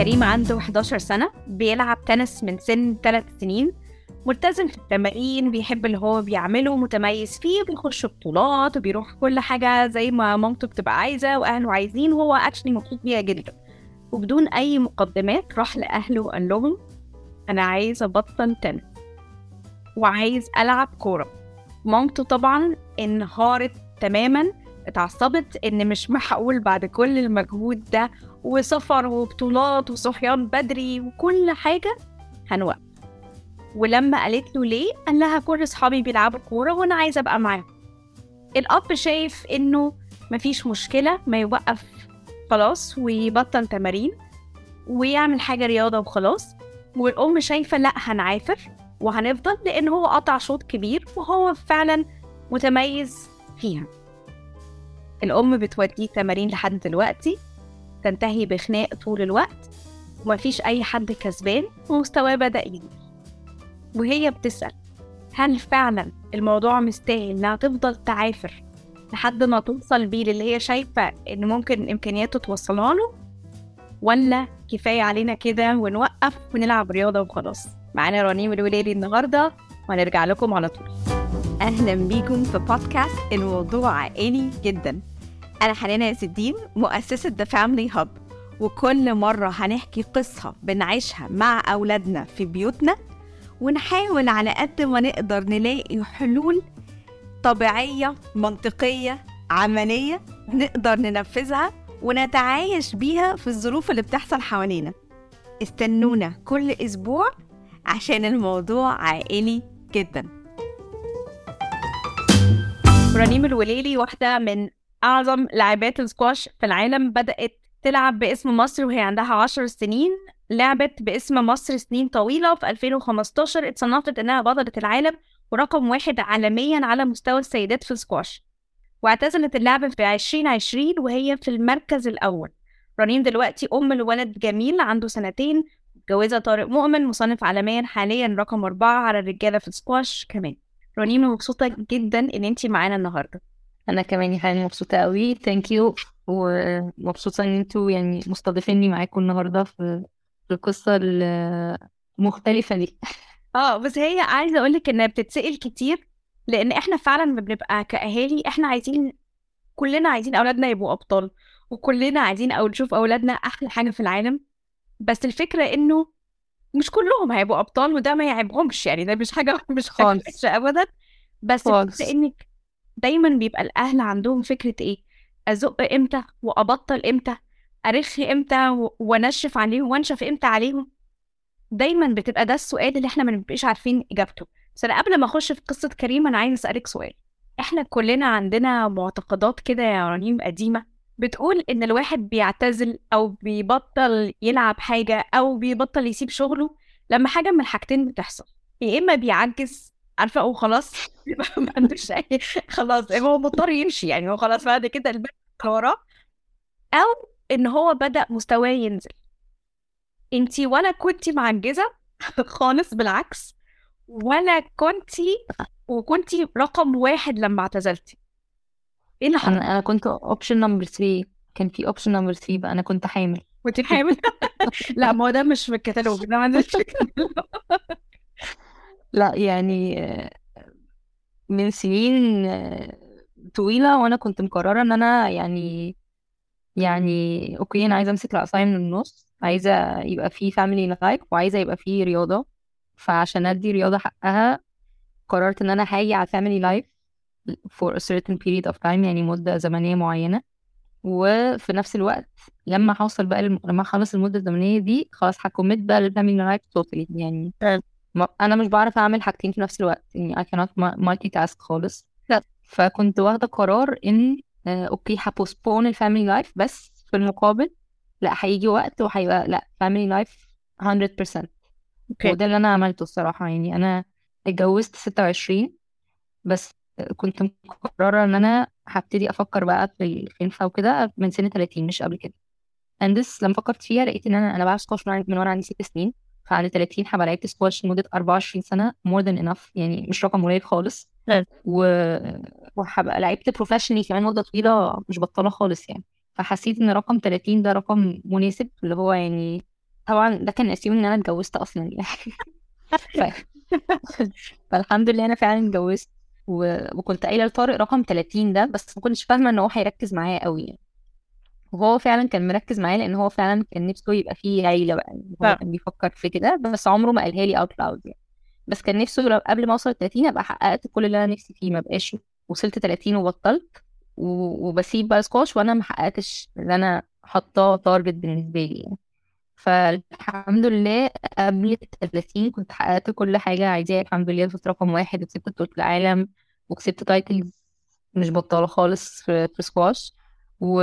كريم عنده 11 سنة بيلعب تنس من سن 3 سنين ملتزم في التمارين بيحب اللي هو بيعمله متميز فيه بيخش بطولات وبيروح كل حاجة زي ما مامته بتبقى عايزة وأهله عايزين وهو أكشلي مبسوط بيها جدا وبدون أي مقدمات راح لأهله وقال لهم أنا عايز أبطل تنس وعايز ألعب كورة مامته طبعا انهارت تماما اتعصبت ان مش معقول بعد كل المجهود ده وسفر وبطولات وصحيان بدري وكل حاجة هنوقف ولما قالت له ليه قال لها كل اصحابي بيلعبوا كورة وانا عايزة ابقى معاهم الاب شايف انه مفيش مشكلة ما يوقف خلاص ويبطل تمارين ويعمل حاجة رياضة وخلاص والأم شايفة لأ هنعافر وهنفضل لأن هو قطع شوط كبير وهو فعلا متميز فيها الأم بتوديه تمارين لحد دلوقتي تنتهي بخناق طول الوقت ومفيش أي حد كسبان ومستواه بدأ ينزل وهي بتسأل هل فعلا الموضوع مستاهل إنها تفضل تعافر لحد ما توصل بيه للي هي شايفة إن ممكن إمكانياته توصلها له ولا كفاية علينا كده ونوقف ونلعب رياضة وخلاص معانا رنيم الوليلي النهاردة وهنرجع لكم على طول أهلا بيكم في بودكاست الموضوع عائلي جدا أنا حنان عز الدين مؤسسة The Family Hub وكل مرة هنحكي قصة بنعيشها مع أولادنا في بيوتنا ونحاول على قد ما نقدر نلاقي حلول طبيعية منطقية عملية نقدر ننفذها ونتعايش بيها في الظروف اللي بتحصل حوالينا استنونا كل أسبوع عشان الموضوع عائلي جدا رنيم الوليلي واحدة من أعظم لاعبات السكواش في العالم بدأت تلعب باسم مصر وهي عندها عشر سنين لعبت باسم مصر سنين طويلة وفي 2015 اتصنفت إنها بطلة العالم ورقم واحد عالميا على مستوى السيدات في السكواش واعتزلت اللعبة في 2020 وهي في المركز الأول رنيم دلوقتي أم لولد جميل عنده سنتين متجوزة طارق مؤمن مصنف عالميا حاليا رقم أربعة على الرجالة في السكواش كمان رنيم مبسوطة جدا إن انتي معانا النهاردة انا كمان يا حنان مبسوطه قوي ثانك يو ومبسوطه ان انتوا يعني مستضيفيني معاكم النهارده في في القصه المختلفه دي اه بس هي عايزة أقولك إنها بتتسأل كتير لأن إحنا فعلا ما بنبقى كأهالي إحنا عايزين كلنا عايزين أولادنا يبقوا أبطال وكلنا عايزين أو نشوف أولادنا أحلى حاجة في العالم بس الفكرة إنه مش كلهم هيبقوا أبطال وده ما يعيبهمش يعني ده مش حاجة مش حاجة خالص. وحشة أبدا بس خالص. الفكرة إنك دايما بيبقى الأهل عندهم فكرة إيه أزق إمتى وأبطل إمتى أرخ إمتى و- وأنشف عليهم وأنشف إمتى عليهم دايما بتبقى ده السؤال اللي إحنا ما بنبقاش عارفين إجابته بس أنا قبل ما أخش في قصة كريم أنا عايز أسألك سؤال إحنا كلنا عندنا معتقدات كده يا رنيم قديمة بتقول إن الواحد بيعتزل أو بيبطل يلعب حاجة أو بيبطل يسيب شغله لما حاجة من الحاجتين بتحصل يا إما بيعجز عارفة أو خلاص يبقى ما عندوش أي خلاص هو مضطر يمشي يعني هو خلاص بعد كده البيت وراه أو إن هو بدأ مستواه ينزل انتي ولا كنتي معجزة خالص بالعكس ولا كنتي وكنتي رقم واحد لما اعتزلتي ايه اللي حصل؟ انا انا كنت اوبشن نمبر 3 كان في اوبشن نمبر 3 بقى انا كنت حامل كنتي حامل؟ لا ما هو ده مش في الكتالوج ده ما عندوش في الكتالوج. لا يعني آه، من سنين آه، طويله وانا كنت مقرره ان انا يعني يعني اوكي انا عايزه امسك العصايه من النص عايزه يبقى في فاميلي لايف وعايزه يبقى في رياضه فعشان ادي رياضه حقها قررت ان انا هاجي على family life for a certain period of time يعني مدة زمنية معينة وفي نفس الوقت لما هوصل بقى الم... لما اخلص المدة الزمنية دي خلاص هكمت بقى للفاميلي لايف totally يعني ما... انا مش بعرف اعمل حاجتين في نفس الوقت يعني I cannot ma- multitask خالص لا. فكنت واخدة قرار ان آه اوكي هبوستبون الفاميلي لايف بس في المقابل لا هيجي وقت وهيبقى لا family life 100% اوكي وده اللي انا عملته الصراحة يعني انا اتجوزت 26 بس كنت مقررة ان انا هبتدي افكر بقى في الخلفة وكده من سن 30 مش قبل كده and this لما فكرت فيها لقيت ان انا انا بلعب سكواش من من وانا عندي ست سنين فعند 30 هبقى لعبت سكواش لمدة 24 سنة more than enough يعني مش رقم قليل خالص حلو. و... وهبقى لعبت بروفيشنالي كمان مدة طويلة مش بطالة خالص يعني فحسيت ان رقم 30 ده رقم مناسب اللي هو يعني طبعا ده كان اسيوم ان انا اتجوزت اصلا يعني ف... فالحمد لله انا فعلا اتجوزت و... وكنت قايله لطارق رقم 30 ده بس ما كنتش فاهمه ان هو هيركز معايا قوي يعني وهو فعلا كان مركز معايا لان هو فعلا كان نفسه يبقى فيه عيله بقى يعني هو ف- كان بيفكر في كده بس عمره ما قالها لي اوت لاود يعني بس كان نفسه لو قبل ما اوصل 30 ابقى حققت كل اللي انا نفسي فيه ما بقاش وصلت 30 وبطلت و... وبسيب بقى سكواش وانا ما حققتش اللي انا حاطاه تارجت بالنسبه لي يعني فالحمد لله قبل ال 30 كنت حققت كل حاجة عايزاها الحمد لله وصلت رقم واحد وكسبت بطولة العالم وكسبت تايتلز مش بطالة خالص في, في سكواش و...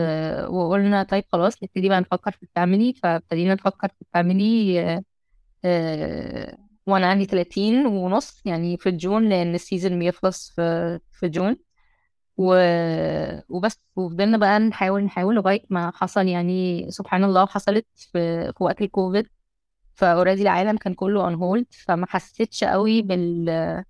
وقلنا طيب خلاص نبتدي بقى نفكر في الفاميلي فابتدينا نفكر في الفاميلي آه، آه، وانا عندي 30 ونص يعني في جون لان السيزون بيخلص في في جون و... وبس وفضلنا بقى نحاول نحاول لغاية ما حصل يعني سبحان الله حصلت في, في وقت الكوفيد فاوريدي العالم كان كله اون هولد فما حسيتش قوي بال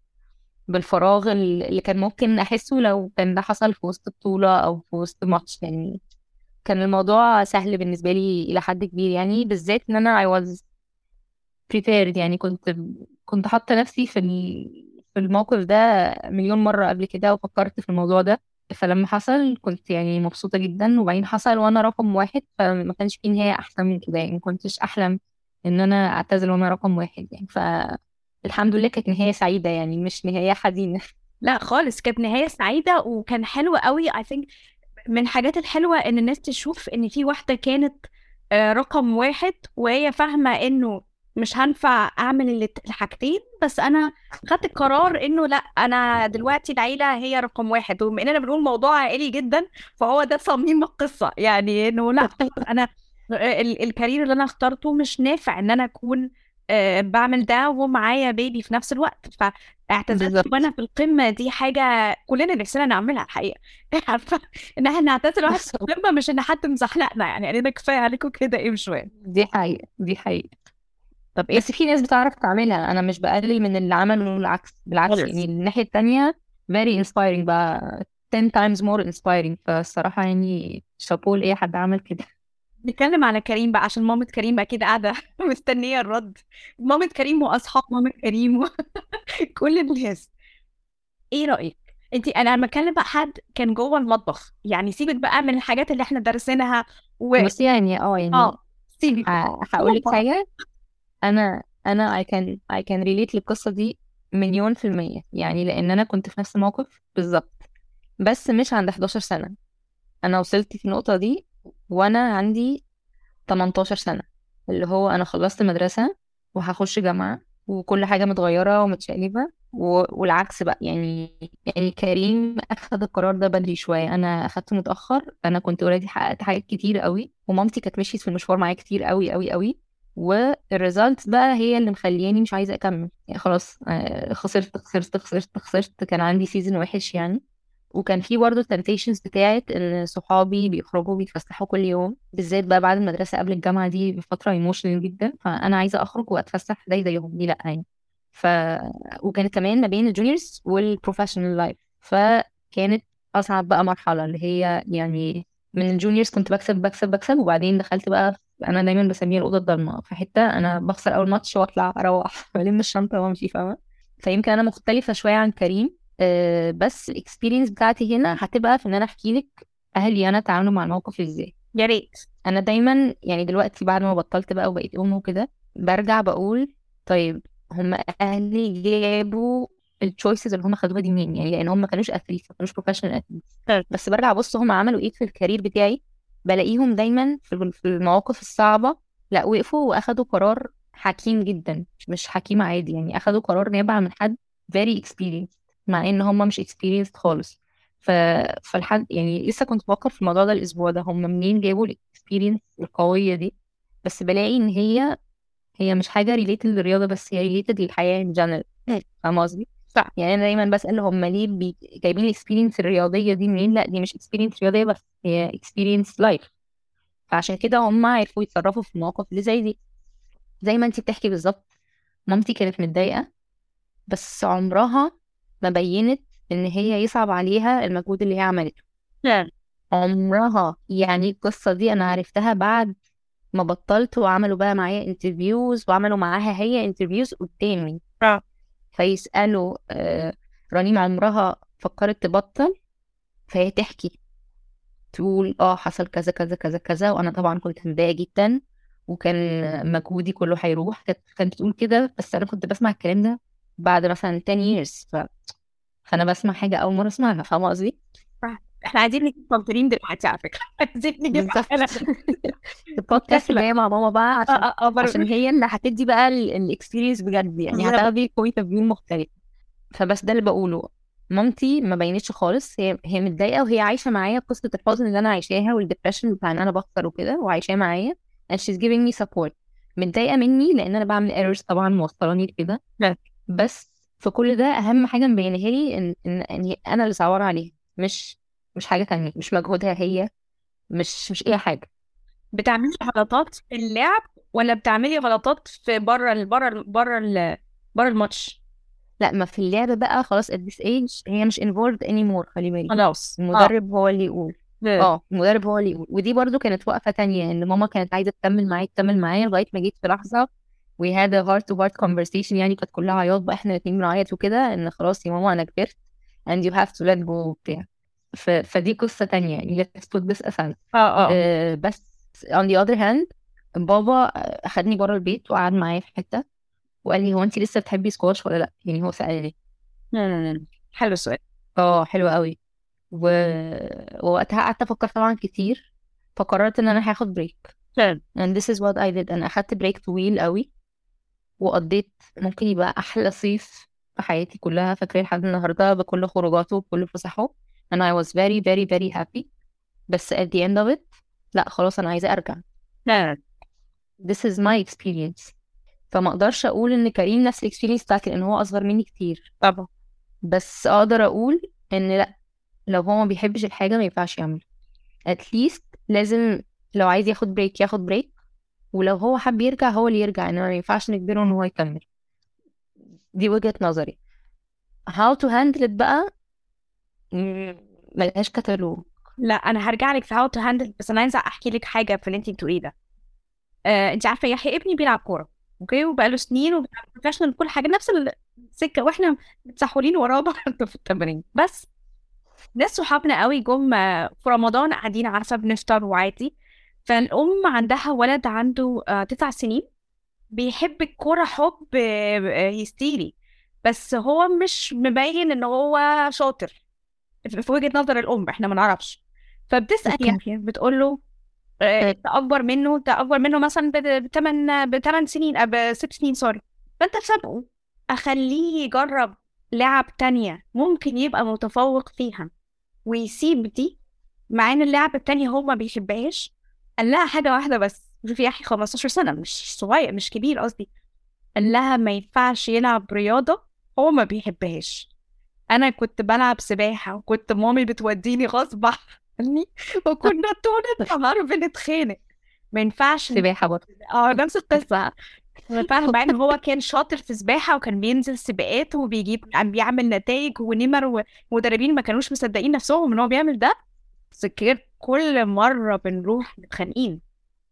بالفراغ اللي كان ممكن احسه لو كان ده حصل في وسط بطولة او في وسط ماتش يعني كان الموضوع سهل بالنسبة لي الى حد كبير يعني بالذات ان انا I was prepared يعني كنت كنت حاطة نفسي في ال- في الموقف ده مليون مرة قبل كده وفكرت في الموضوع ده فلما حصل كنت يعني مبسوطة جدا وبعدين حصل وانا رقم واحد فما كانش في نهاية احسن من كده يعني ما كنتش احلم ان انا اعتزل وانا رقم واحد يعني فالحمد لله كانت نهاية سعيدة يعني مش نهاية حزينة لا خالص كانت نهاية سعيدة وكان حلو قوي I think من الحاجات الحلوة ان الناس تشوف ان في واحدة كانت آه، رقم واحد وهي فاهمة انه مش هنفع اعمل الات- الحاجتين بس انا خدت القرار انه لا انا دلوقتي العيلة هي رقم واحد وبما اننا بنقول موضوع عائلي جدا فهو ده صميم القصة يعني انه لا انا ال- الكارير اللي انا اخترته مش نافع ان انا اكون آه، بعمل ده ومعايا بيبي في نفس الوقت فاعتزلت بالظبط وانا في القمة دي حاجة كلنا نفسنا نعملها الحقيقة عارفة ان احنا نعتزل واحد في القمة مش ان حد مزحلقنا يعني يعني ده كفاية عليكم كده امشوا يعني دي حقيقة دي حقيقة طب ايه بس في ناس بتعرف تعملها انا مش بقلل من اللي عمله العكس بالعكس خالص يعني الناحية التانية very inspiring بقى 10 times more inspiring فالصراحة يعني شابوه لأي حد عمل كده نتكلم على كريم بقى عشان مامة كريم اكيد قاعدة مستنية الرد مامة كريم واصحاب مامة كريم وكل الناس ايه رأيك انت انا لما اتكلم بقى حد كان جوه المطبخ يعني سيبك بقى من الحاجات اللي احنا درسناها و بس يعني اه يعني اه سيبك هقول لك المطبخ حاجة انا انا I can I can relate للقصة دي مليون في المية يعني لان انا كنت في نفس الموقف بالظبط بس مش عند 11 سنة انا وصلت في النقطة دي وانا عندي 18 سنة اللي هو انا خلصت مدرسة وهخش جامعة وكل حاجة متغيرة ومتشقلبة و- والعكس بقى يعني يعني كريم اخد القرار ده بدري شوية انا اخدته متأخر انا كنت اوريدي حققت حاجات كتير قوي ومامتي كانت مشيت في المشوار معايا كتير قوي قوي قوي والريزلت بقى هي اللي مخلياني مش عايزة اكمل يعني خلاص آه، خسرت خسرت خسرت خسرت كان عندي سيزون وحش يعني وكان في برضه التمتيشنز بتاعت ان صحابي بيخرجوا بيتفسحوا كل يوم بالذات بقى بعد المدرسه قبل الجامعه دي بفتره ايموشنال جدا فانا عايزه اخرج واتفسح زي زيهم ليه لا يعني ف وكانت كمان ما بين الجونيورز والبروفيشنال لايف فكانت اصعب بقى مرحله اللي هي يعني من الجونيورز كنت بكسب بكسب بكسب وبعدين دخلت بقى انا دايما بسميها الاوضه الضلمه في حته انا بخسر اول ماتش واطلع اروح بلم الشنطه وامشي فاهمه فيمكن انا مختلفه شويه عن كريم آه، بس الاكسبيرينس بتاعتي هنا هتبقى في ان انا احكي لك اهلي انا تعاملوا مع الموقف ازاي يا ريت انا دايما يعني دلوقتي بعد ما بطلت بقى وبقيت ام وكده برجع بقول طيب هم اهلي جابوا التشويسز اللي هم خدوها دي منين يعني لان هم ما كانوش اثليتس ما كانوش بروفيشنال اثليتس طيب. بس برجع ابص هم عملوا ايه في الكارير بتاعي بلاقيهم دايما في في المواقف الصعبه لا وقفوا واخدوا قرار حكيم جدا مش حكيم عادي يعني اخدوا قرار نابع من حد very experienced مع ان هم مش experienced خالص ف... فالحد يعني لسه كنت بفكر في الموضوع ده الاسبوع ده هم منين جابوا الاكسبيرينس القويه دي بس بلاقي ان هي هي مش حاجه ريليتد للرياضه بس هي ريليتد للحياه ان جنرال فاهمه قصدي صح يعني انا دايما بسال هم ليه بي... جايبين الاكسبيرينس الرياضيه دي منين لا دي مش اكسبيرينس رياضيه بس هي اكسبيرينس لايف فعشان كده هم عرفوا يتصرفوا في المواقف اللي زي دي زي ما انت بتحكي بالظبط مامتي كانت متضايقه بس عمرها ما بينت ان هي يصعب عليها المجهود اللي هي عملته لا عمرها يعني القصة دي انا عرفتها بعد ما بطلت وعملوا بقى معايا انترفيوز وعملوا معاها هي انترفيوز قدامي اه فيسألوا آه رنيم عمرها فكرت تبطل فهي تحكي تقول اه حصل كذا كذا كذا كذا وانا طبعا كنت متضايقه جدا وكان مجهودي كله هيروح كانت كانت بتقول كده بس انا كنت بسمع الكلام ده بعد مثلا 10 years ف... فانا بسمع حاجه اول مره اسمعها فاهمه قصدي احنا عايزين نجيب مبطلين دلوقتي على فكره عايزين نجيب بالظبط حلقة. البودكاست داخلة. جايه مع ماما بقى اه عشان اه اه برضه. عشان هي اللي هتدي بقى الاكسبيرينس بجد يعني بالظبط. هتاخدي بوينت اوف فيو مختلف فبس ده اللي بقوله مامتي ما بينتش خالص هي هي متضايقه وهي عايشه معايا قصه الحزن اللي انا عايشاها والدبريشن بتاع ان انا بخسر وكده وعايشاه معايا and she's giving me support متضايقه مني لان انا بعمل ايرورز طبعا موصلاني لكده نعم. بس في كل ده اهم حاجه مبينها لي ان ان, إن هي- انا اللي صعبانه عليها مش مش حاجه تانية مش مجهودها هي مش مش اي حاجه بتعملي غلطات في اللعب ولا بتعملي غلطات في بره بره بره بره الماتش لا ما في اللعبة بقى خلاص at this age هي مش involved anymore خلي بالك خلاص المدرب هو اللي يقول اه اه المدرب هو اللي يقول ودي برضو كانت وقفة تانية ان ماما كانت عايزة تكمل معايا تكمل معايا لغاية ما جيت في لحظة we had a heart to heart conversation يعني كانت كلها عياط بقى احنا الاتنين بنعيط وكده ان خلاص يا ماما انا كبرت and you have to let go وبتاع ف... فدي قصة تانية يعني let's put this aside اه اه آه، بس on the other hand بابا أخدني بره البيت وقعد معايا في حتة وقال لي هو انت لسه بتحبي سكواش ولا لا يعني هو سألني لا لا لا حلو السؤال اه حلو قوي و... ووقتها قعدت افكر طبعا كتير فقررت ان انا هاخد بريك فعلا and this is what I did انا اخدت بريك طويل قوي وقضيت ممكن يبقى احلى صيف في حياتي كلها فاكرة لحد النهارده بكل خروجاته وبكل فسحه and I was very very very happy بس at the end of it لا خلاص انا عايزة ارجع لا لا this is my experience فما اقدرش اقول ان كريم نفس الاكسبيرينس بتاعتي لان هو اصغر مني كتير طبعا بس اقدر اقول ان لا لو هو ما بيحبش الحاجه ما ينفعش يعمل at least لازم لو عايز ياخد بريك ياخد بريك ولو هو حب يرجع هو اللي يرجع انما ما ينفعش نجبره ان هو يكمل دي وجهة نظري how to handle it بقى مم، ملهاش كتالوج لا انا هرجع لك في هاو تو هاندل بس انا عايزه احكي لك حاجه في اللي انت بتقوليه ده آه، انت عارفه يحيى ابني بيلعب كوره اوكي وبقاله سنين وبيلعب بروفيشنال كل حاجه نفس السكه واحنا متسحولين وراه برضه في التمرين بس ناس صحابنا قوي جم آه، في رمضان قاعدين عارفه بنفطر وعادي فالام عندها ولد عنده آه، تسع سنين بيحب الكوره حب آه، آه، هستيري بس هو مش مبين ان هو شاطر في في وجهة نظر الام احنا ما نعرفش فبتسأل أوكي. يحيى بتقول له آه، طيب. انت اكبر منه انت اكبر منه مثلا بثمان بثمان سنين أو بست سنين سوري فانت تسابقه اخليه يجرب لعب تانية ممكن يبقى متفوق فيها ويسيب دي مع ان اللعب التانية هو ما بيحبهاش قال لها حاجة واحدة بس شوفي يحيى 15 سنة مش صغير مش كبير قصدي قال لها ما ينفعش يلعب رياضة هو ما بيحبهاش انا كنت بلعب سباحة وكنت مامي بتوديني غصب عني وكنا طول النهار بنتخانق ما ينفعش سباحه برضه اه نفس القصة ما ينفعش مع ان هو كان شاطر في سباحة وكان بينزل سباقات وبيجيب عم بيعمل نتائج ونمر ومدربين ما كانوش مصدقين نفسهم ان هو بيعمل ده بس كان كل مرة بنروح متخانقين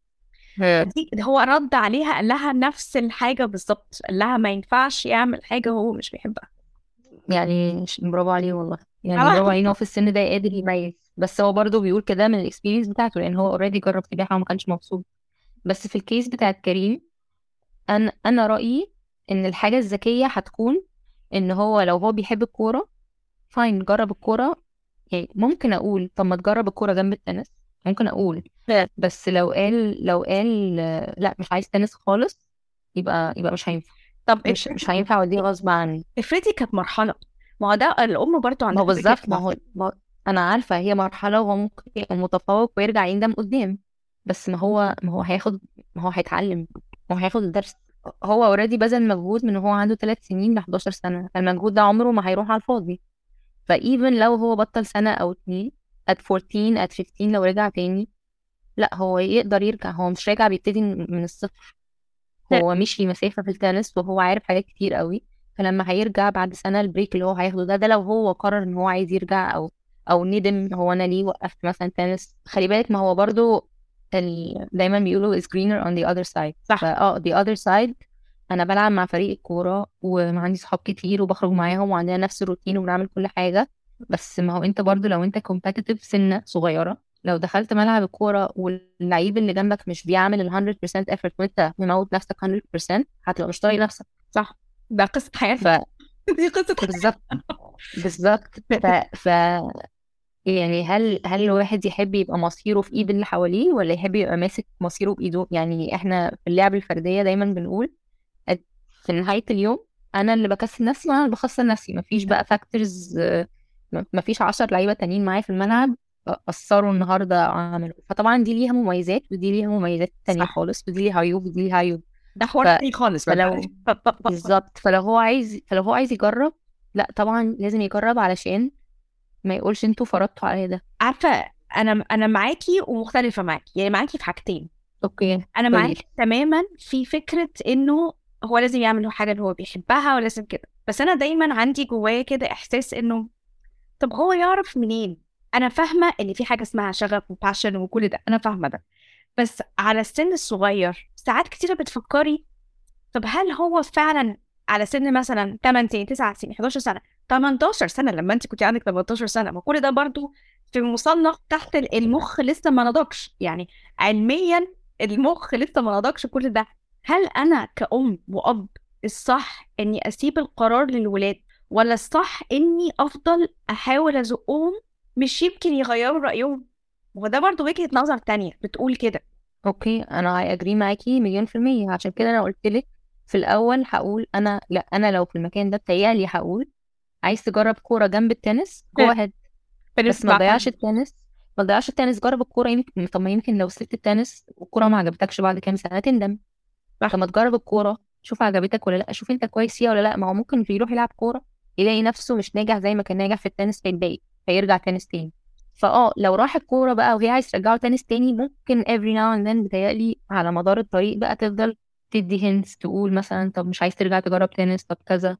دي هو رد عليها قال لها نفس الحاجة بالظبط قال لها ما ينفعش يعمل حاجة هو مش بيحبها يعني ش- برافو عليه والله يعني آه. برافو عليه ان هو في السن ده قادر يميز بس هو برضه بيقول كده من الاكسبيرينس بتاعته لان هو اوريدي جرب سباحه وما كانش مبسوط بس في الكيس بتاعت كريم انا انا رايي ان الحاجه الذكيه هتكون ان هو لو هو بيحب الكوره فاين جرب الكوره يعني ممكن اقول طب ما تجرب الكوره جنب التنس ممكن اقول فعلا. بس لو قال لو قال آه، لا مش عايز تنس خالص يبقى يبقى مش هينفع طب مش مش هينفع اوديه غصب عني افرضي كانت مرحلة ما هو ده الأم برضو ما عندها هو فكرة بالظبط ما هو ما هو- انا عارفه هي مرحله وهو ممكن يبقى متفوق ويرجع يندم قدام بس ما هو ما هو هياخد ما هو هيتعلم ما هو هياخد الدرس هو اوريدي بذل مجهود من هو عنده 3 سنين ل 11 سنه المجهود ده عمره ما هيروح على الفاضي فايفن لو هو بطل سنه او اتنين at 14 at 15 لو رجع تاني لا هو يقدر يرجع هو مش راجع بيبتدي من الصفر هو مشي مسافه في التنس وهو عارف حاجات كتير قوي فلما هيرجع بعد سنه البريك اللي هو هياخده ده ده لو هو قرر ان هو عايز يرجع او او ندم هو انا ليه وقفت مثلا تنس خلي بالك ما هو برضو ال... دايما بيقولوا is greener on the other side صح. فاه the other side انا بلعب مع فريق الكوره وعندي صحاب كتير وبخرج معاهم وعندنا نفس الروتين وبنعمل كل حاجه بس ما هو انت برضو لو انت competitive سنه صغيره لو دخلت ملعب الكوره واللعيب اللي جنبك مش بيعمل ال 100% effort وانت مموت نفسك 100% هتبقى مش طايق نفسك صح ده قصه حياتي ف دي قصه بالظبط بالظبط ف... ف يعني هل هل الواحد يحب يبقى مصيره في ايد اللي حواليه ولا يحب يبقى ماسك مصيره بايده يعني احنا في اللعب الفرديه دايما بنقول أد- في نهايه اليوم انا اللي بكسب نفسي وانا اللي بخسر نفسي مفيش بقى فاكتورز مفيش عشر لعيبه تانيين معايا في الملعب اثروا النهارده عملوا فطبعا دي ليها مميزات ودي ليها مميزات تانية صح. خالص ودي ليها عيوب ودي ليها عيوب ده حوار ف- تاني خالص فلو- بالظبط فلو هو عايز فلو هو عايز يجرب لا طبعا لازم يجرب علشان ما يقولش انتوا فرضتوا عليا ده عارفه انا انا معاكي ومختلفه معاكي يعني معاكي في حاجتين اوكي انا قوليلي. معاكي تماما في فكره انه هو لازم يعمل الحاجه اللي هو بيحبها ولازم كده بس انا دايما عندي جوايا كده احساس انه طب هو يعرف منين انا فاهمه ان في حاجه اسمها شغف وباشن وكل ده انا فاهمه ده بس على السن الصغير ساعات كتيره بتفكري طب هل هو فعلا على سن مثلا 8 سنين 9 سنين 11 سنه 18 سنه لما انت كنت عندك 18 سنه ما كل ده برضو في مصنف تحت المخ لسه ما نضجش يعني علميا المخ لسه ما نضجش كل ده هل انا كأم وأب الصح اني اسيب القرار للولاد ولا الصح اني افضل احاول ازقهم مش يمكن يغيروا رأيهم وده برضو وجهة نظر تانية بتقول كده اوكي انا هاي اجري معاكي مليون في المية عشان كده انا قلت لك في الاول هقول انا لا انا لو في المكان ده بتهيألي هقول عايز تجرب كورة جنب التنس جو حلو. اهيد بس ما تضيعش التنس ما تضيعش التنس جرب الكورة يمكن طب ما يمكن لو سبت التنس والكورة ما عجبتكش بعد كام سنة تندم صح. طب ما تجرب الكورة شوف عجبتك ولا لا شوف انت كويس فيها ولا لا ما هو ممكن يروح يلعب كورة يلاقي نفسه مش ناجح زي ما كان ناجح في التنس فيتضايق فيرجع تنس تاني فاه لو راح الكورة بقى وهي عايز ترجعه تنس تاني ممكن every now and then بتهيألي على مدار الطريق بقى تفضل تدي hints تقول مثلا طب مش عايز ترجع تجرب تنس طب كذا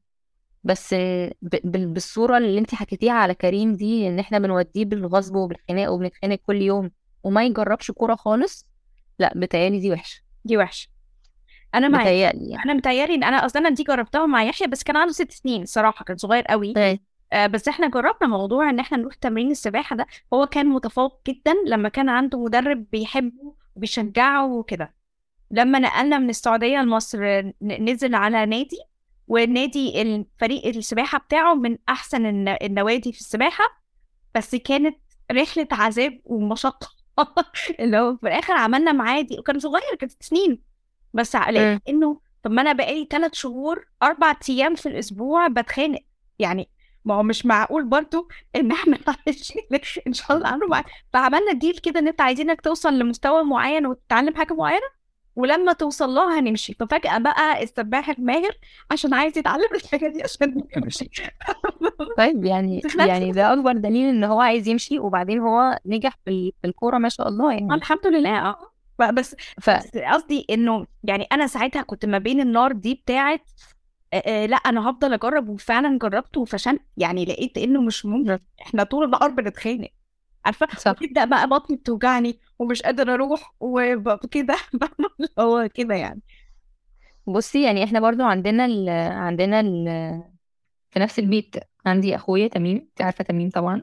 بس ب- بال- بالصورة اللي انت حكيتيها على كريم دي ان احنا بنوديه بالغصب وبالخناق وبنتخانق كل يوم وما يجربش كورة خالص لا بتهيألي دي وحشة دي وحشة انا معاك بتهيألي يعني انا متهيألي ان انا اصلا دي جربتها مع يحيى بس كان عنده ست سنين صراحة كان صغير قوي طيب. آه بس احنا جربنا موضوع ان احنا نروح تمرين السباحة ده هو كان متفوق جدا لما كان عنده مدرب بيحبه وبيشجعه وكده لما نقلنا من السعودية لمصر ن- نزل على نادي والنادي الفريق السباحة بتاعه من أحسن الن- النوادي في السباحة بس كانت رحلة عذاب ومشقة اللي هو في الآخر عملنا معاه دي وكان صغير كان ست سنين بس لقيت إنه طب ما أنا بقالي ثلاث شهور أربع أيام في الأسبوع بتخانق يعني ما هو مش معقول برضو ان احنا عايشين ان شاء الله عمره معاك فعملنا ديل كده ان انت عايزينك توصل لمستوى معين وتتعلم حاجه معينه ولما توصل لها هنمشي ففجأة بقى السباح الماهر عشان عايز يتعلم الحاجة دي عشان يمشي طيب يعني تخلص. يعني ده اكبر دليل ان هو عايز يمشي وبعدين هو نجح في ال- في الكورة ما شاء الله يعني الحمد لله اه ب- بس ف بس قصدي انه يعني انا ساعتها كنت ما بين النار دي بتاعت آه، آه، لا انا هفضل اجرب وفعلا جربت وفشلت يعني لقيت انه مش ممكن احنا طول النهار بنتخانق عارفه صح وتبدا بقى بطني بتوجعني ومش قادره اروح وكده هو كده يعني بصي يعني احنا برضو عندنا ال عندنا ال في نفس البيت عندي اخويا تميم انت عارفه تميم طبعا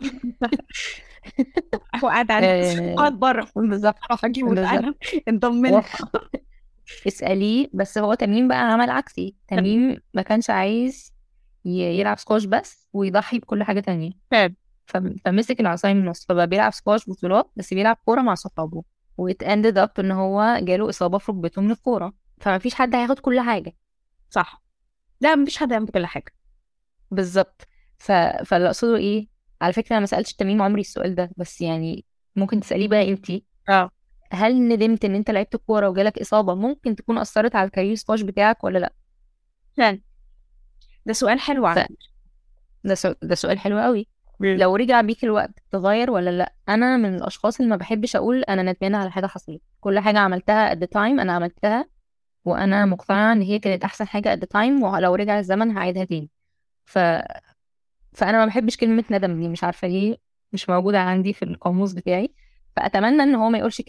هو قاعد عندي آه، قاعد بره بالظبط راح اجيبه بالظبط. تعالى انضم اسأليه بس هو تميم بقى عمل عكسي تميم ما كانش عايز ي- يلعب سكواش بس ويضحي بكل حاجة تانية فعلا. فم- فمسك العصاية من النص فبقى بيلعب سكواش بطولات بس بيلعب كورة مع صحابه وات اندد اب ان هو جاله إصابة في ركبته من الكورة فما فيش حد هياخد كل حاجة صح لا مفيش حد يعمل كل حاجه بالظبط ف... فاللي اقصده ايه على فكرة انا ما سألتش تميم عمري السؤال ده بس يعني ممكن تسأليه بقى انتي اه هل ندمت ان انت لعبت كورة وجالك إصابة ممكن تكون أثرت على الكارير سكواش بتاعك ولا لا فعلا ده سؤال حلو على ف- ده سؤال ده سؤال حلو قوي لو رجع بيك الوقت تغير ولا لا انا من الاشخاص اللي ما بحبش اقول انا ندمانه على حاجه حصلت كل حاجه عملتها at the time انا عملتها وانا مقتنعه ان هي كانت احسن حاجه at the time ولو رجع الزمن هعيدها تاني ف فانا ما بحبش كلمه ندم دي مش عارفه ليه مش موجوده عندي في القاموس بتاعي فاتمنى ان هو ما يقولش كده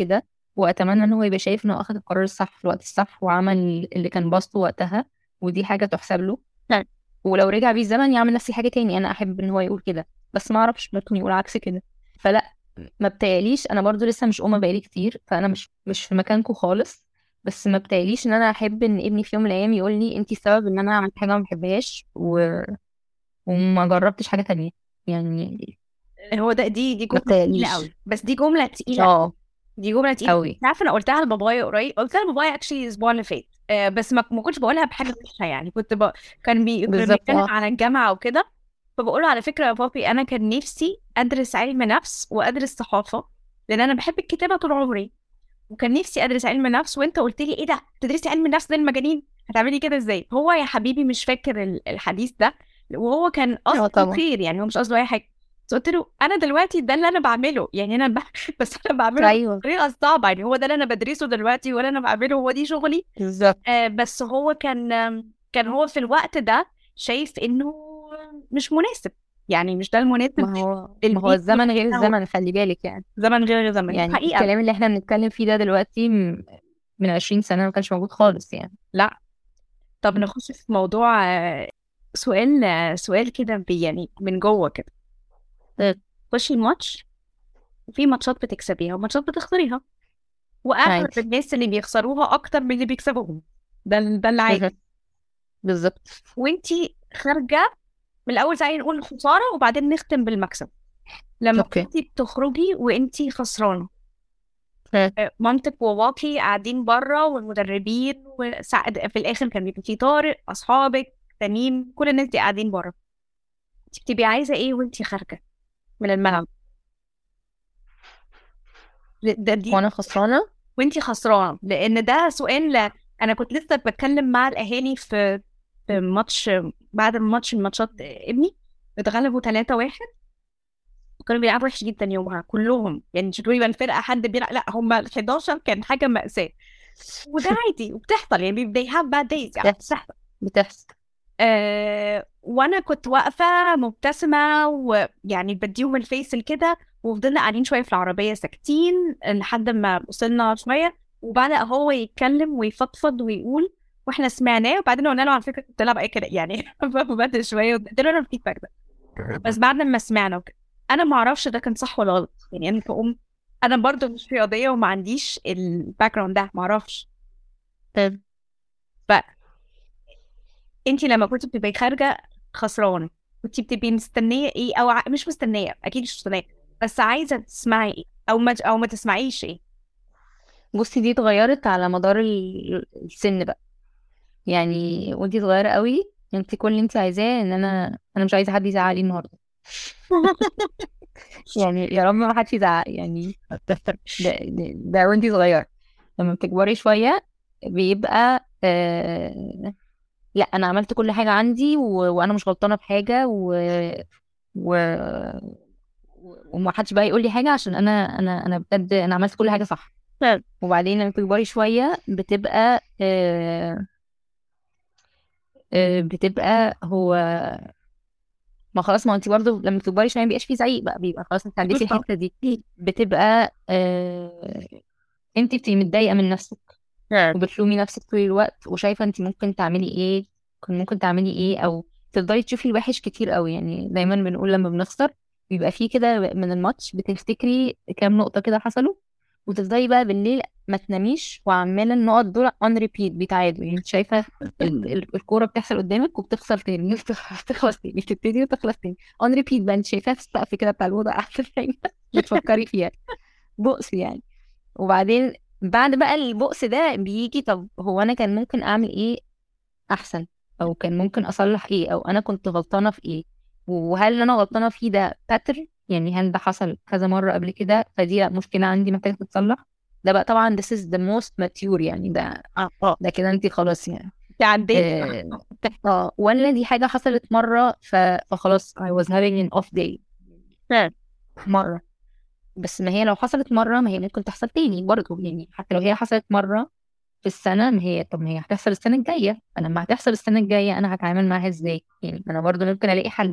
واتمنى ان هو يبقى شايف ان هو اخذ القرار الصح في الوقت الصح وعمل اللي كان باسطه وقتها ودي حاجه تحسب له نعم. ولو رجع بيه الزمن يعمل نفس حاجه تاني انا احب ان هو يقول كده بس ما اعرفش ممكن يقول عكس كده فلا ما بتهيأليش انا برضو لسه مش ام بقالي كتير فانا مش مش في مكانكم خالص بس ما بتهيأليش ان انا احب ان ابني في يوم من الايام يقول لي انت السبب ان انا عملت حاجه ما بحبهاش و... وما جربتش حاجه تانية يعني هو ده دي دي ما جمله تقيله بتهيأليش قوي بس دي جمله تقيله اه دي جمله تقيله قوي انت عارفه انا قلتها لبابايا قريب قلتها لبابايا اكشلي الاسبوع اللي فات آه بس ما ما كنتش بقولها بحاجه وحشه يعني كنت ب... كان بي... كنا بالظبط بنتكلم اه عن الجامعه وكده فبقول له على فكره يا بابي انا كان نفسي ادرس علم نفس وادرس صحافه لان انا بحب الكتابه طول عمري وكان نفسي ادرس علم نفس وانت قلت لي ايه ده تدرسي علم نفس ده المجانين هتعملي كده ازاي هو يا حبيبي مش فاكر ال- الحديث ده وهو كان اه قصده طبعا خير يعني هو مش قصده اي حاجه بس قلت له انا دلوقتي ده اللي انا بعمله يعني انا ب... بس انا بعمله ايوه بالطريقه الصعبه يعني هو ده اللي انا بدرسه دلوقتي ولا انا بعمله هو دي شغلي بالظبط آه بس هو كان آم، كان هو في الوقت ده شايف انه مش مناسب يعني مش ده المناسب ما هو ما هو البيت الزمن غير والجو. الزمن خلي بالك يعني زمن غير زمن يعني حقيقه الكلام اللي احنا بنتكلم فيه ده دلوقتي م- من 20 سنة ما كانش موجود خالص يعني لا طب نخش في موضوع آه، سؤال آه، سؤال كده بي- يعني من جوه كده مم. خشي الماتش وفي ماتشات بتكسبيها وماتشات بتخسريها واغلب عادي الناس اللي بيخسروها اكتر من اللي بيكسبوهم ده ال- ده اللي عادي بالظبط وانتي خارجه من الاول تعالي نقول الخساره وبعدين نختم بالمكسب لما اوكي كنتي بتخرجي وانتي خسرانه مم. آه، مامتك وباباكي قاعدين بره والمدربين وساعد في الاخر كان بيبقى في طارق اصحابك تميم كل الناس دي قاعدين بره انت بتبقي عايزه ايه وانتي خارجه من الملعب ده دي وانا خسرانة وانتي خسرانه لان ده سؤال ل- انا كنت لسه بتكلم مع الاهالي في في ماتش بعد الماتش من ماتشات ابني اتغلبوا 3 واحد وكانوا بيلعبوا وحش جدا يومها كلهم يعني مش تقولي بقى الفرقه حد بيلعب لا هم ال 11 كان حاجه مأساة وده عادي وبتحصل يعني they have bad days يعني بتحصل بتحصل بتحصل آه وانا كنت واقفه مبتسمه ويعني بديهم الفيس كده وفضلنا قاعدين شويه في العربيه ساكتين لحد ما وصلنا شويه وبدا هو يتكلم ويفضفض ويقول واحنا سمعناه وبعدين قلنا له على فكره كنت بتلعب اي كده يعني بدأ شويه وادينا له الفيدباك ده بس بعد ما سمعنا وكده انا ما اعرفش ده كان صح ولا غلط يعني انا كأم انا برضو مش رياضيه وما عنديش الباك جراوند ده ما اعرفش طيب ف انت لما كنت بتبقي خارجه خسرانه كنت بتبقي مستنيه ايه او ع... مش مستنيه اكيد مش مستنيه بس عايزه تسمعي ايه او ما او ما تسمعيش ايه بصي دي اتغيرت على مدار ال- السن بقى يعني وانتي صغيرة قوي انت كل اللي انت عايزاه ان انا انا مش عايزة حد يزعق لي النهاردة يعني يا رب ما حدش يزعق يعني ده ده, ده وانتي صغيرة لما بتكبري شوية بيبقى آه لا انا عملت كل حاجة عندي و... وانا مش غلطانة في حاجة و... و... وما حدش بقى يقول لي حاجة عشان انا انا انا بجد انا عملت كل حاجة صح فعلا. وبعدين لما بتكبري شوية بتبقى آه آه بتبقى هو ما خلاص ما انت برضه لما بتكبري شوية مبيبقاش في زعيق بقى بيبقى خلاص انت عديتي بالظبط. الحتة دي بتبقى آه انت بتبقي متضايقة من نفسك وبتلومي نفسك طول الوقت وشايفة انت ممكن تعملي ايه كنت ممكن تعملي ايه او تفضلي تشوفي الوحش كتير قوي يعني دايما بنقول لما بنخسر بيبقى فيه كده من الماتش بتفتكري كام نقطة كده حصلوا وتفضلي بقى بالليل ما تناميش وعمالة النقط دول اون ريبيت بيتعادوا يعني انت شايفة ال- ال- الكورة بتحصل قدامك وبتخسر تاني بتخلص تاني بتبتدي وتخلص تاني اون ريبيت بقى انت شايفاها في السقف كده بتاع الأوضة قاعدة دايما بتفكري فيها بؤس يعني وبعدين بعد بقى البؤس ده بيجي طب هو انا كان ممكن اعمل ايه احسن او كان ممكن اصلح ايه او انا كنت غلطانه في ايه وهل اللي انا غلطانه فيه ده باتر يعني هل ده حصل كذا مره قبل كده فدي مشكله عندي محتاجه تتصلح ده بقى طبعا this is the most mature يعني ده اه اه ده كده انت خلاص يعني انت عديت اه آه، ولا دي حاجه حصلت مره ف... فخلاص I was having an off day فعلا. مره بس ما هي لو حصلت مرة ما هي ممكن تحصل تاني برضه يعني حتى لو هي حصلت مرة في السنة ما هي طب ما هي هتحصل السنة الجاية فلما هتحصل السنة الجاية أنا هتعامل معاها ازاي يعني أنا برضه ممكن ألاقي حل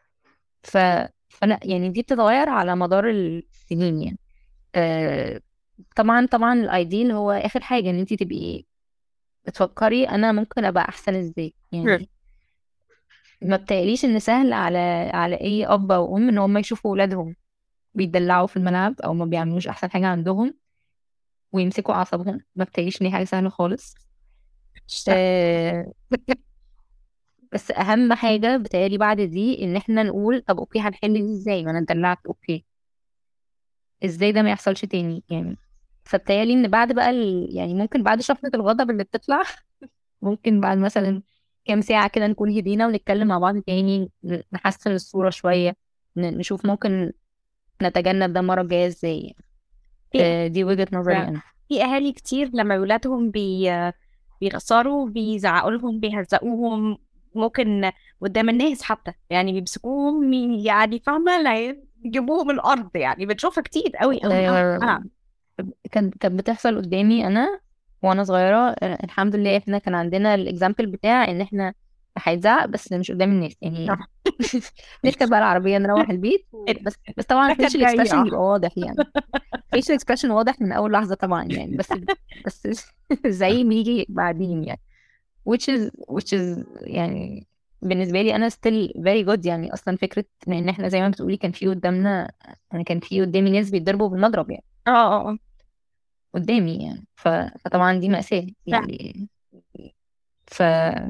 ف... فأنا يعني دي بتتغير على مدار السنين يعني أه... طبعا طبعا الايديال هو اخر حاجه ان انت تبقي بتفكري انا ممكن ابقى احسن ازاي يعني ما بتقليش ان سهل على على اي اب او ام ان هم يشوفوا ولادهم بيتدلعوا في الملعب او ما بيعملوش احسن حاجه عندهم ويمسكوا اعصابهم ما بتقليش ان دي حاجه سهله خالص آه، بس اهم حاجه بتهيألي بعد دي ان احنا نقول طب اوكي هنحل دي ازاي ما انا اتدلعت اوكي ازاي ده ما يحصلش تاني يعني فبتهيألي ان بعد بقى ال... يعني ممكن بعد شفرة الغضب اللي بتطلع ممكن بعد مثلا كام ساعة كده نكون هدينا ونتكلم مع بعض تاني نحسن الصورة شوية ن- نشوف ممكن نتجنب ده المرة الجاية ازاي يعني. في آه، دي وجهة نظري انا في اهالي كتير لما ولادهم بي بيخسروا بيزعقوا لهم بيهزقوهم ممكن قدام الناس حتى يعني بيمسكوهم يعني فاهمه لا يجيبوهم الارض يعني بنشوفها كتير قوي قوي قوي آه، آه. كانت كانت بتحصل قدامي انا وانا صغيرة آه، الحمد لله احنا كان عندنا الاكزامبل بتاع ان احنا هيتزعق بس مش قدام الناس يعني صح. نركب بقى العربية نروح البيت بس بس طبعا كانت الفيشل اكسبريشن جاية. بيبقى واضح يعني الفيشل اكسبريشن واضح من اول لحظة طبعا يعني بس بس زي بيجي بعدين يعني which is which is يعني بالنسبة لي أنا still very good يعني أصلا فكرة إن إحنا زي ما بتقولي كان في قدامنا أنا كان في قدامي ناس بيتضربوا بالمضرب يعني اه اه اه قدامي يعني ف... فطبعا دي مأساة يعني ف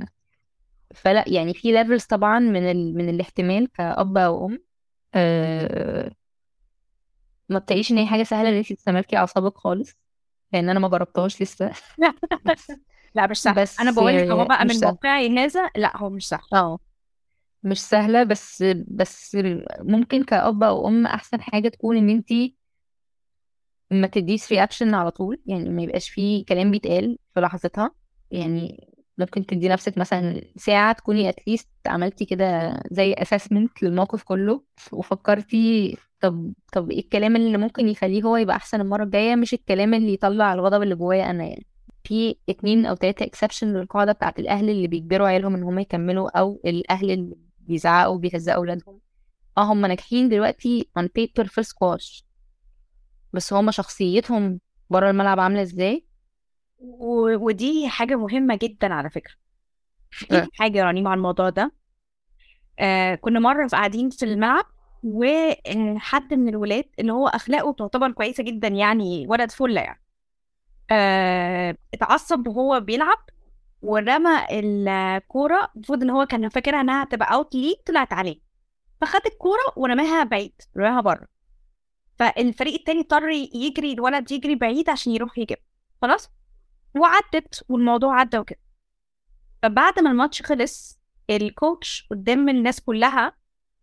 فلا يعني في ليفلز طبعا من ال... من الاحتمال كأب أو أم أه... ما بتلاقيش إن هي حاجة سهلة إن انتي تستملكي أعصابك خالص لأن أنا ما جربتهاش لسه بس لا مش سهل بس انا بقول لك هو بقى مش من سهل. موقعي هذا لا هو مش سهل اه مش سهلة بس بس ممكن كأب أو أم أحسن حاجة تكون إن انتي ما تديش رياكشن على طول يعني ما يبقاش فيه كلام بيتقال في لحظتها يعني ممكن تدي نفسك مثلا ساعة تكوني اتليست عملتي كده زي اسسمنت للموقف كله وفكرتي طب طب ايه الكلام اللي ممكن يخليه هو يبقى احسن المرة الجاية مش الكلام اللي يطلع الغضب اللي جوايا انا يعني في اتنين او تلاتة اكسبشن للقاعدة بتاعت الاهل اللي بيجبروا عيالهم ان هم يكملوا او الاهل اللي بيزعقوا وبيهزقوا اولادهم اه هم ناجحين دلوقتي on paper في سكواش بس هما شخصيتهم بره الملعب عاملة ازاي و... ودي حاجة مهمة جدا على فكرة آه. في حاجة رنيمة على الموضوع ده آه كنا مرة قاعدين في الملعب وحد من الولاد اللي هو أخلاقه تعتبر كويسة جدا يعني ولد فلة يعني آه اتعصب وهو بيلعب ورمى الكورة المفروض إن هو كان فاكرها إنها هتبقى أوت ليه طلعت عليه فخد الكورة ورماها بعيد رماها بره فالفريق التاني اضطر يجري الولد يجري بعيد عشان يروح يجيب خلاص وعدت والموضوع عدى وكده فبعد ما الماتش خلص الكوتش قدام الناس كلها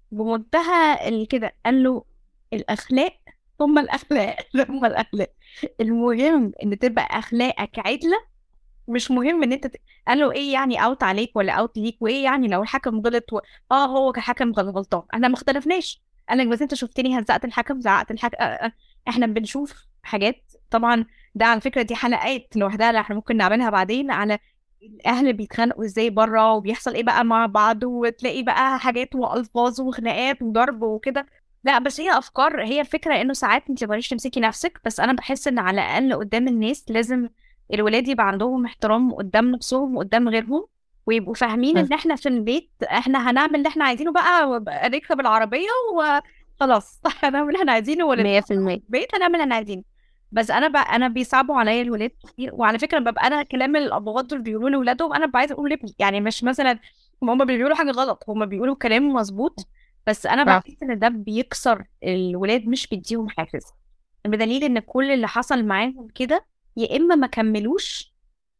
بمنتهى ال- كده قال له الاخلاق ثم الاخلاق ثم الاخلاق المهم ان تبقى اخلاقك عدله مش مهم ان انت ت... قال له ايه يعني اوت عليك ولا اوت ليك وايه يعني لو الحكم غلط و... اه هو كحكم غل- غلطان احنا ما اختلفناش قال لك بس انت شفتني هزقت الحكم زعقت الحكم آه آه. احنا بنشوف حاجات طبعا ده على فكره دي حلقات لوحدها اللي احنا ممكن نعملها بعدين على الاهل بيتخانقوا ازاي بره وبيحصل ايه بقى مع بعض وتلاقي بقى حاجات والفاظ وخناقات وضرب وكده لا بس هي افكار هي الفكره انه ساعات انت متقدريش تمسكي نفسك بس انا بحس ان على الاقل قدام الناس لازم الولاد يبقى عندهم احترام قدام نفسهم وقدام غيرهم ويبقوا فاهمين ان احنا في البيت احنا هنعمل اللي احنا عايزينه بقى وبقى نركب العربيه وخلاص هنعمل اللي احنا عايزينه ولا مية في المية البيت هنعمل اللي احنا عايزينه بس انا بقى انا بيصعبوا عليا الولاد كتير وعلى فكره ببقى انا كلام الابهات دول بيقولوا لاولادهم انا ببقى عايزه اقول لابني يعني مش مثلا هم بيقولوا حاجه غلط هم بيقولوا كلام مظبوط بس انا آه. بحس ان ده بيكسر الولاد مش بيديهم حافز بدليل ان كل اللي حصل معاهم كده يا اما ما كملوش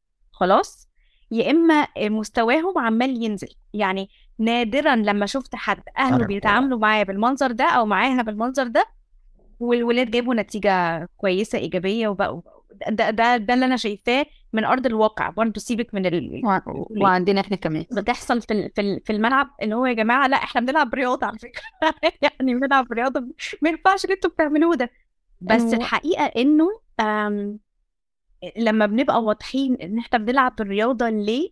خلاص يا اما مستواهم عمال ينزل يعني نادرا لما شفت حد اهله بيتعاملوا معاه بالمنظر ده او معاها بالمنظر ده والولاد جابوا نتيجة كويسة إيجابية وبقوا ده ده ده اللي أنا شايفاه من أرض الواقع برضه سيبك من ال... وع- وعندنا احنا كمان بتحصل في ال- في ال- في الملعب اللي هو يا جماعة لا إحنا بنلعب رياضة على فكرة يعني بنلعب رياضة ما ينفعش اللي أنتوا بتعملوه ده بس أيوة. الحقيقة إنه آم، لما بنبقى واضحين إن إحنا بنلعب الرياضة ليه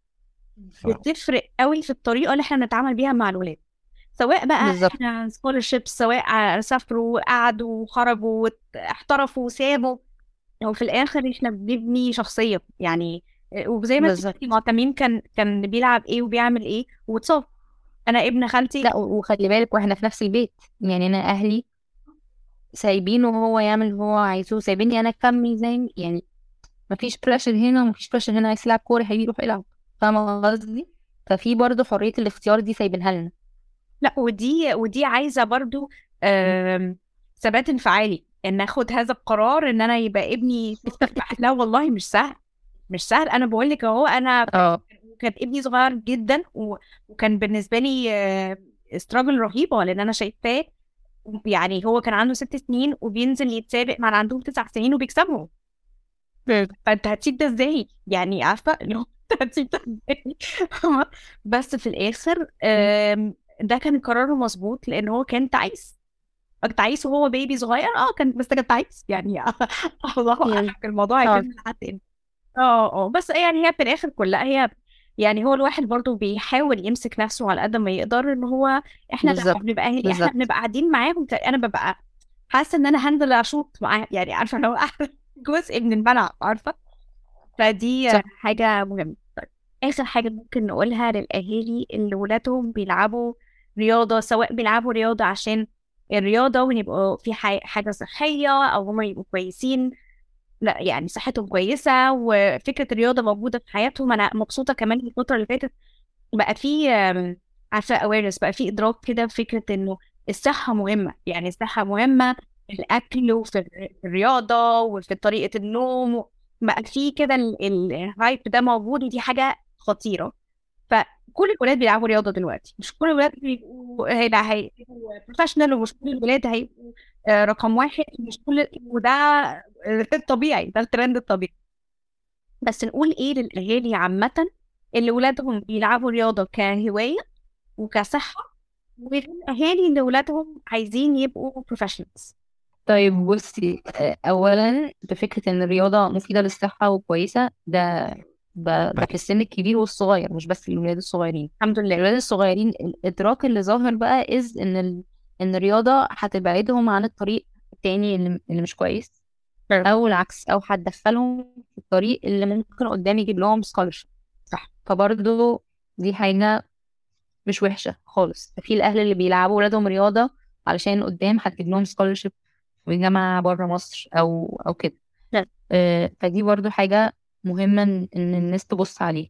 بتفرق قوي في الطريقة اللي إحنا بنتعامل بيها مع الولاد سواء بقى بالظبط. احنا سكولرشيب سواء سافروا قعدوا خرجوا احترفوا سابوا هو في الاخر احنا بنبني شخصيه يعني آه، وزي ما انت بالظبط قلتي ما هو تميم كان كان بيلعب ايه وبيعمل ايه واتصاب انا ابن خالتي لا و- وخلي بالك واحنا في نفس البيت يعني انا اهلي سايبينه هو يعمل اللي هو عايزه سايبيني انا اكمل زي يعني مفيش بريشر هنا ومفيش بريشر هنا عايز يلعب كوره هيروح يلعب فاهمه قصدي ففي برضه حريه الاختيار دي سايبينها لنا لا ودي ودي عايزه برضو آم، ثبات انفعالي ان اخد هذا القرار ان انا يبقى ابني لا والله مش سهل مش سهل انا بقول لك اهو انا اه كان ابني صغير جدا و... وكان بالنسبه لي استراجل رهيبه لان انا شايفاه يعني هو كان عنده ست سنين وبينزل يتسابق مع اللي عندهم تسع سنين وبيكسبهم فانت هتسيب ده ازاي؟ يعني عارفه اللي هو انت هتسيب ده ازاي؟ بس في الاخر آم، ده كان قرار مظبوط لان هو كان تعيس تعيس وهو بيبي صغير اه كان بس كان تعيس يعني الله اعلم الموضوع اه هيكمل لحد امتى اه اه بس يعني هي في الاخر كلها هي يعني هو الواحد برضو بيحاول يمسك نفسه على قد ما يقدر ان هو احنا لا بالظبط بنبقى احنا بالظبط بنبقى قاعدين معاهم ت- انا ببقى حاسه ان انا هنزل اشوط معاه يعني عارفه لو جزء من الملعب عارفه فدي صح حاجه مهمه طيب اخر حاجه ممكن نقولها للاهالي اللي ولادهم بيلعبوا رياضه سواء بيلعبوا رياضه عشان الرياضه ويبقوا في ح- حاجه صحيه او هم يبقوا كويسين لا يعني صحتهم كويسة وفكرة الرياضة موجودة في حياتهم أنا مبسوطة كمان الفترة اللي فاتت بقى في آم، عارفة awareness بقى في إدراك كده بفكرة إنه الصحة مهمة يعني الصحة مهمة في الأكل وفي الر- في الرياضة وفي طريقة النوم بقى في كده ال- ال- الهايب ده موجود ودي حاجة خطيرة فكل الولاد بيلعبوا رياضة دلوقتي مش كل الولاد بيبقوا هيبقى هيبقوا بروفيشنال ومش كل الولاد هيبقوا آه، رقم واحد مش كل وده آه، الطبيعي ده الترند الطبيعي بس نقول ايه للاهالي عامة اللي ولادهم بيلعبوا رياضة كهواية وكصحة والاهالي اللي ولادهم عايزين يبقوا بروفيشنالز طيب بصي آه، اولا بفكره ان الرياضه مفيده للصحه وكويسه ده ب- ده في السن الكبير والصغير مش بس الولاد الصغيرين الحمد لله الولاد الصغيرين الادراك اللي ظاهر بقى از ان ال... ان الرياضه هتبعدهم عن الطريق التاني اللي, اللي مش كويس او العكس او هتدخلهم في الطريق اللي ممكن قدام يجيب لهم سكولرشيب صح فبرضه دي حاجه مش وحشه خالص في الاهل اللي بيلعبوا ولادهم رياضه علشان قدام هتجيب لهم سكولرشيب في جامعه بره مصر او او كده نعم. آه، فدي برضو حاجه مهمه ان إن الناس تبص عليه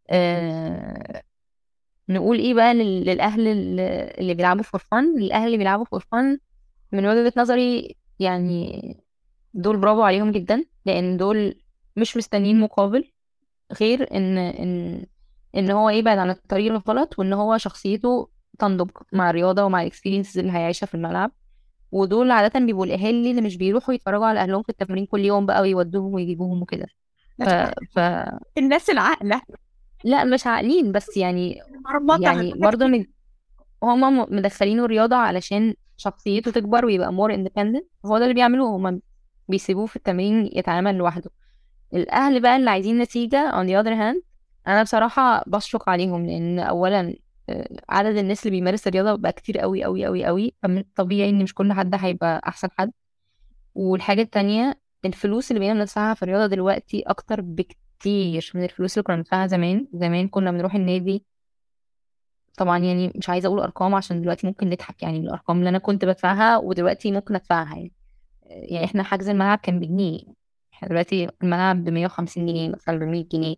آه، نقول ايه بقى لل- للاهل اللي اللي بيلعبوا فور فن الاهل اللي بيلعبوا فور فن من وجهة نظري يعني دول برافو عليهم جدا لان دول مش مستنيين مقابل غير ان ان ان هو يبعد عن الطريق الغلط وان هو شخصيته تنضج مع الرياضه ومع الاكسبيرينس اللي هيعيشها في الملعب ودول عاده بيبقوا الاهالي اللي مش بيروحوا يتفرجوا على اهلهم في التمرين كل يوم بقى ويودوهم ويجيبوهم وكده ف... ف الناس العاقلة لا مش عاقلين بس يعني مرمطة يعني برضه من... هما م- مدخلينه الرياضة علشان شخصيته تكبر ويبقى more independent هو ده اللي بيعملوه هما بيسيبوه في التمرين يتعامل لوحده الأهل بقى اللي عايزين نتيجة on the other hand أنا بصراحة بشفق عليهم لأن أولا آه، عدد الناس اللي بيمارس الرياضة بقى كتير قوي قوي قوي قوي فمن الطبيعي إن مش كل حد هيبقى أحسن حد والحاجة التانية الفلوس اللي بقينا بندفعها في الرياضة دلوقتي أكتر بكتير من الفلوس اللي كنا بندفعها زمان زمان كنا بنروح النادي طبعا يعني مش عايزة أقول أرقام عشان دلوقتي ممكن نضحك يعني من الأرقام اللي أنا كنت بدفعها ودلوقتي ممكن أدفعها يعني يعني إحنا حجز الملعب كان بجنيه إحنا دلوقتي الملعب بمية وخمسين جنيه مثلا بمية جنيه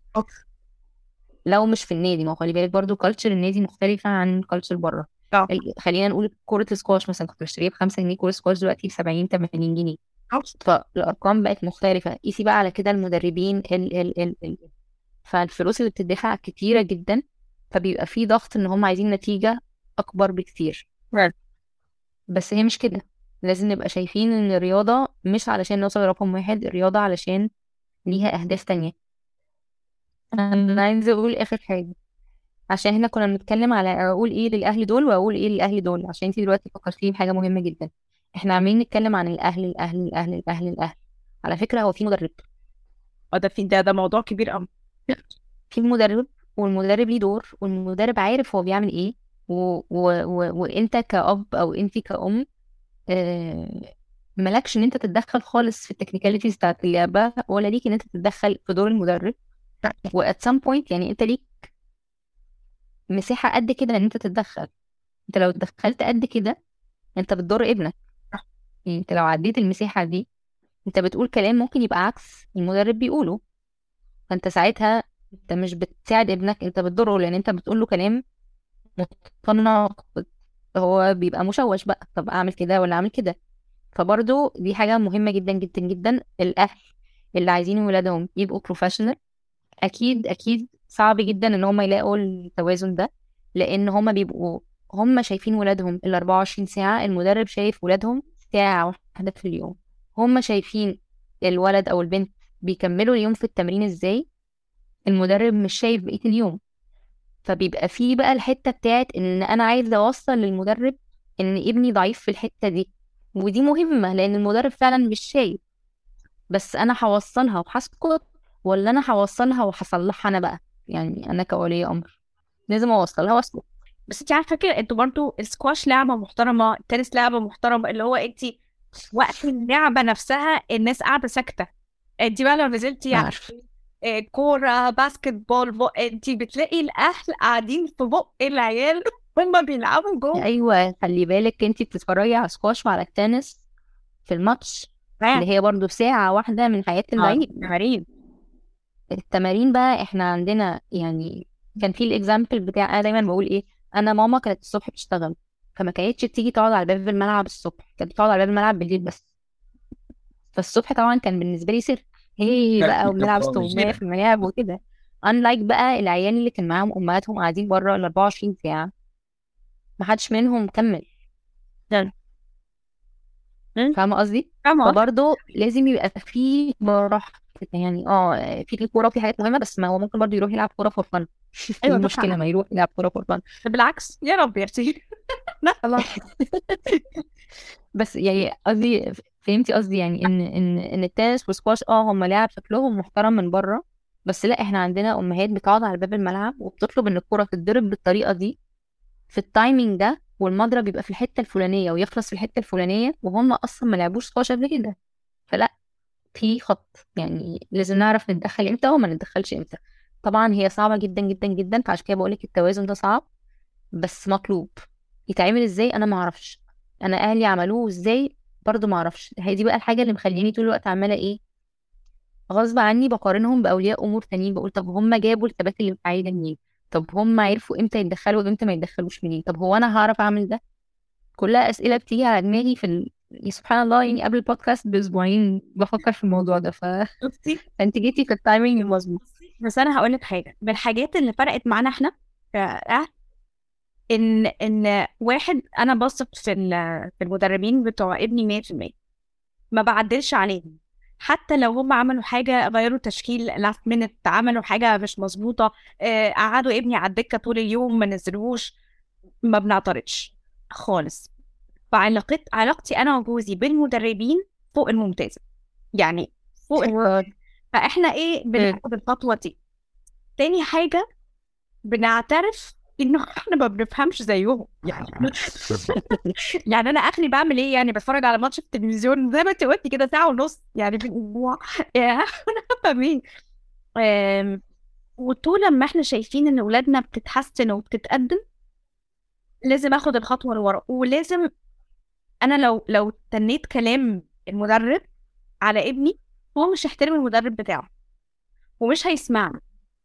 لو مش في النادي ما هو خلي بالك برضو كالتشر النادي مختلفة عن كالتشر بره اه ال- خلينا نقول كرة السكواش مثلا كنت بشتريها بخمسة جنيه كرة سكواش دلوقتي بسبعين تمانين جنيه فالأرقام بقت مختلفة قيسي بقى على كده المدربين ال ال ال ال فالفلوس اللي بتدفع كتيرة جدا فبيبقى في ضغط إن هم عايزين نتيجة أكبر بكتير بس هي مش كده لازم نبقى شايفين إن الرياضة مش علشان نوصل لرقم واحد الرياضة علشان ليها أهداف تانية أنا عايزة أقول آخر حاجة عشان احنا كنا بنتكلم على اقول ايه للاهل دول واقول ايه للاهل دول عشان انتي دلوقتي فكرتيني بحاجه مهمه جدا احنا عمالين نتكلم عن الاهل الاهل الاهل الاهل الاهل على فكره هو في مدرب اه ده في ده ده موضوع كبير قوي في مدرب والمدرب ليه دور والمدرب عارف هو بيعمل ايه و... و... و... وانت كأب او انتي كأم آه... مالكش ان انت تتدخل خالص في التكنيكاليتيز بتاعت اللعبه ولا ليك ان انت تتدخل في دور المدرب وات سام بوينت يعني انت ليك مساحه قد كده ان انت تتدخل انت لو اتدخلت قد كده انت بتضر ابنك يعني انت لو عديت المساحه دي انت بتقول كلام ممكن يبقى عكس المدرب بيقوله فانت ساعتها انت مش بتساعد ابنك انت بتضره لان انت بتقول له كلام متناقض هو بيبقى مشوش بقى طب اعمل كده ولا اعمل كده فبرضو دي حاجة مهمة جدا جدا جدا الأهل اللي عايزين ولادهم يبقوا بروفيشنال أكيد أكيد صعب جدا إن هم يلاقوا التوازن ده لأن هم بيبقوا هم شايفين ولادهم ال 24 ساعة المدرب شايف ولادهم ساعة واحدة في اليوم هم شايفين الولد أو البنت بيكملوا اليوم في التمرين إزاي المدرب مش شايف بقية اليوم فبيبقى فيه بقى الحتة بتاعت إن أنا عايزة أوصل للمدرب إن ابني ضعيف في الحتة دي ودي مهمة لأن المدرب فعلا مش شايف بس أنا هوصلها وهسكت ولا أنا هوصلها وهصلحها أنا بقى يعني أنا كولي أمر لازم أوصلها وأسكت بس انت عارفه فاكره انتوا برضو السكواش لعبه محترمه التنس لعبه محترمه اللي هو انت وقت اللعبه نفسها الناس قاعده ساكته انت بقى لو نزلتي يعني عارف آه، كوره باسكت بول بق... انت بتلاقي الاهل قاعدين في بق العيال هما بيلعبوا جوه أيوة خلي بالك أنتي بتتفرجي على سكواش وعلى التنس في الماتش اللي هي برضو ساعة واحدة من حياة اللعيب تمارين التمارين بقى احنا عندنا يعني كان في الاكزامبل بتاع انا دايما بقول ايه انا ماما كانت الصبح بتشتغل فما كانتش تيجي تقعد على باب الملعب الصبح كانت بتقعد على باب الملعب بالليل بس فالصبح طبعا كان بالنسبه لي سر هي بقى وبنلعب استغماية في الملاعب وكده unlike بقى العيال اللي كان معاهم امهاتهم قاعدين بره ال 24 ساعه ما حدش منهم كمل مم. فاهمه قصدي فاهمه فبرضه لازم يبقى في مراحل يعني اه في كوره وفي حاجات مهمه بس ما هو ممكن برضه يروح يلعب كوره فور فن أيوة، ده المشكله فعلا. ما يروح يلعب كوره فور فن بالعكس يا رب يا سيدي لا خلاص بس يعني قصدي فهمتي قصدي يعني ان ان ان التنس والسكواش اه هم لاعب شكلهم محترم من بره بس لا احنا عندنا امهات بتقعد على باب الملعب وبتطلب ان الكوره تتضرب بالطريقه دي في التايمينج ده والمضرب يبقى في الحته الفلانيه ويخلص في الحته الفلانيه وهم اصلا ما لعبوش سكواش قبل كده فلا في خط يعني لازم نعرف نتدخل امتى وما نتدخلش امتى طبعا هي صعبه جدا جدا جدا فعشان كده بقولك التوازن ده صعب بس مطلوب يتعمل ازاي انا ما اعرفش انا اهلي عملوه ازاي برضو ما اعرفش هي دي بقى الحاجه اللي مخليني طول الوقت عماله ايه غصب عني بقارنهم باولياء امور تانيين بقول طب هم جابوا الثبات الانفعالي ده منين طب هم عرفوا امتى يتدخلوا وامتى ما يتدخلوش منين طب هو انا هعرف اعمل ده كلها اسئله بتيجي على دماغي في ال... يعني سبحان الله يعني قبل البودكاست باسبوعين بفكر في الموضوع ده ف... شفتي فانت جيتي في التايمينج المظبوط بس انا هقول لك حاجه من الحاجات اللي فرقت معانا احنا كأهل ان ان واحد انا بثق في ال- في المدربين بتوع ابني 100% ما بعدلش عليهم حتى لو هم عملوا حاجه غيروا تشكيل لاست مينت عملوا حاجه مش مظبوطه آه، قعدوا ابني على الدكه طول اليوم ما نزلوهوش ما بنعترضش خالص فعلاقت علاقتي انا وجوزي بالمدربين فوق الممتازه يعني فوق فاحنا ايه بناخد الخطوه دي تاني حاجه بنعترف انه احنا ما بنفهمش زيهم يعني يعني انا اخري بعمل ايه يعني بتفرج على ماتش في التلفزيون زي ما انت قلتي كده ساعه ونص يعني في الاسبوع يعني انا افهم ايه آم، وطول ما احنا شايفين ان اولادنا بتتحسن وبتتقدم لازم اخد الخطوه لورا ولازم انا لو لو تنيت كلام المدرب على ابني هو مش هيحترم المدرب بتاعه ومش هيسمعني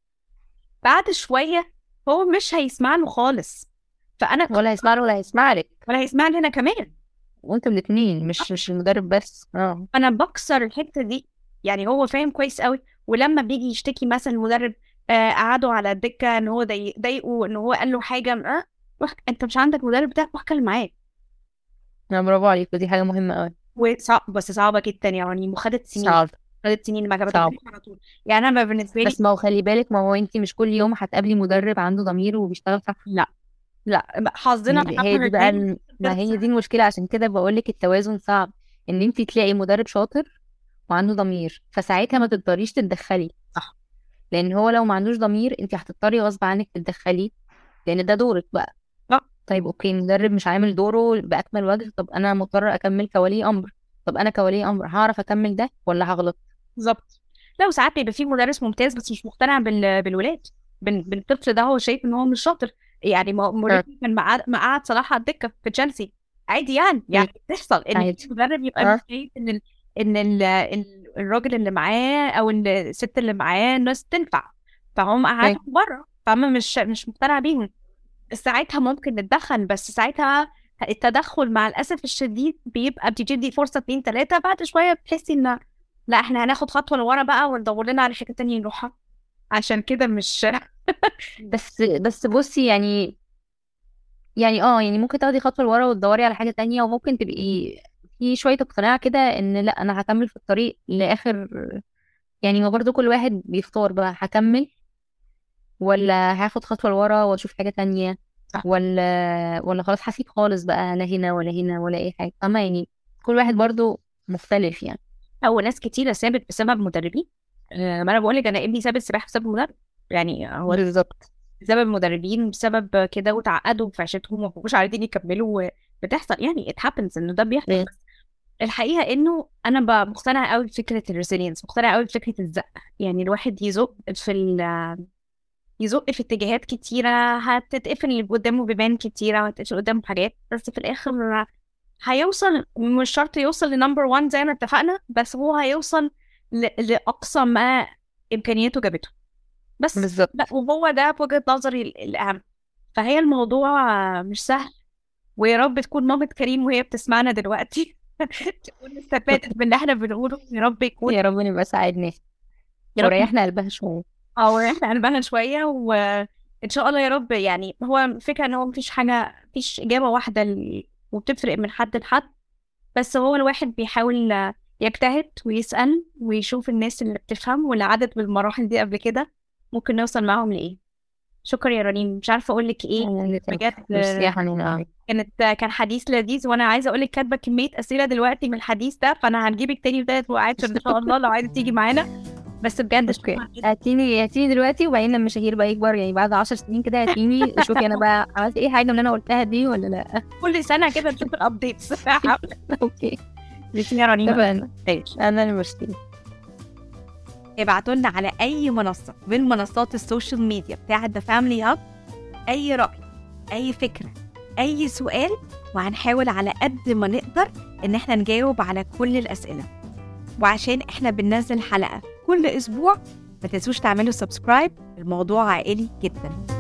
بعد شويه هو مش هيسمع له خالص فانا ولا هيسمع له ولا هيسمع لك ولا هيسمع لي انا كمان وانتوا الاثنين مش مش المدرب بس اه انا بكسر الحته دي يعني هو فاهم كويس قوي ولما بيجي يشتكي مثلا المدرب آه قعدوا على الدكه ان هو ضايق- ضايقه ان هو قال له حاجه آه روح انت مش عندك مدرب بتاعك روح اتكلم معاه لا برافو عليك ودي حاجه مهمه قوي وصعب بس صعبه جدا يعني وخدت سنين صعب خدت سنين ما صعب. جابتهاش على طول يعني انا بالنسبه لي بس ما هو خلي بالك ما هو انت مش كل يوم هتقابلي مدرب عنده ضمير وبيشتغل صح لا حظنا هي هي دي بقى الم- ما هي دي المشكله عشان كده بقول لك التوازن صعب ان انت تلاقي مدرب شاطر وعنده ضمير فساعتها ما تقدريش تتدخلي صح. لان هو لو ما عندوش ضمير انت هتضطري غصب عنك تتدخلي لان ده دورك بقى صح. طيب اوكي المدرب مش عامل دوره باكمل وجه طب انا مضطره اكمل كولي امر طب انا كولي امر هعرف اكمل ده ولا هغلط بالظبط لا وساعات بيبقى في مدرس ممتاز بس مش مقتنع بال... بالولاد بال... بالطفل ده هو شايف ان هو مش شاطر يعني ما مورينيو كان مقعد مقعد صلاح على الدكه في تشيلسي عادي يعني يعني بتحصل ان عادي. المدرب يبقى آه. مش شايف ان ال... ان ال... ال- الراجل اللي معاه او ال- الست اللي معاه الناس تنفع فهم قعدوا بره فهم مش مش مقتنع بيهم ساعتها ممكن نتدخل بس ساعتها التدخل مع الاسف الشديد بيبقى بتدي فرصه اتنين تلاته بعد شويه بتحسي ان لا احنا هناخد خطوه لورا بقى وندور لنا على حاجه تانية نروحها عشان كده مش بس بس بصي يعني يعني اه يعني ممكن تاخدي خطوة لورا وتدوري على حاجة تانية وممكن تبقي في شوية اقتناع كده ان لا انا هكمل في الطريق لآخر يعني ما برضو كل واحد بيختار بقى هكمل ولا هاخد خطوة لورا واشوف حاجة تانية صح. ولا ولا خلاص هسيب خالص بقى لا هنا ولا هنا ولا اي حاجة فاهمة يعني كل واحد برضو مختلف يعني او ناس كتيره سابت بسبب مدربين آه، ما انا بقول لك انا ابني ساب السباحه بسبب مدرب يعني هو بالظبط بسبب مدربين بسبب كده وتعقدوا في عيشتهم وما بقوش عايزين يكملوا بتحصل يعني it happens انه ده بيحصل مم. بس الحقيقه انه انا بقى مقتنعه قوي بفكره الريسيلينس مقتنعه قوي بفكره الزق يعني الواحد يزق في ال يزق في اتجاهات كتيرة هتتقفل اللي قدامه بيبان كتيرة وهتقفل قدامه حاجات بس في الآخر هيوصل مش شرط يوصل لنمبر 1 زي ما اتفقنا بس هو هيوصل ل... لأقصى ما إمكانياته جابته بس بالظبط لا وهو ده بوجهة نظري ال- الأهم فهي الموضوع مش سهل ويا رب تكون مامة كريم وهي بتسمعنا دلوقتي تكون استفادت من اللي احنا بنقوله يا رب يكون يا رب نبقى ساعدناه يا رب وريحنا قلبها شوية اه احنا قلبنا شوية وإن شاء الله يا رب يعني هو الفكرة إن هو مفيش حاجة مفيش إجابة واحدة ل... وبتفرق من حد لحد بس هو الواحد بيحاول يجتهد ويسأل ويشوف الناس اللي بتفهم واللي عدت بالمراحل دي قبل كده ممكن نوصل معاهم لإيه شكرا يا رنيم مش عارفة أقول لك إيه بجد ميرسي يا حنين كانت كان حديث لذيذ وانا عايزه اقول لك كاتبه كميه اسئله دلوقتي من الحديث ده فانا هنجيبك تاني وتالت وقعدت ان شاء الله لو عايزه تيجي معانا بس بجد اوكي شكرا جدا هاتيني هاتيني دلوقتي وبعدين لما الشهير بقى يكبر يعني بعد عشر سنين كده هاتيني شوفي انا بقى عملت ايه حاجه من اللي انا قلتها دي ولا لا كل سنه كده نشوف الابديتس اوكي يا رنيم اتفقنا ماشي. انا اللي ميرسي ابعتوا لنا على اي منصه من منصات السوشيال ميديا بتاعه ذا فاميلي هاب اي راي اي فكره اي سؤال وهنحاول على قد ما نقدر ان احنا نجاوب على كل الاسئله وعشان احنا بننزل حلقه كل اسبوع ما تنسوش تعملوا سبسكرايب الموضوع عائلي جدا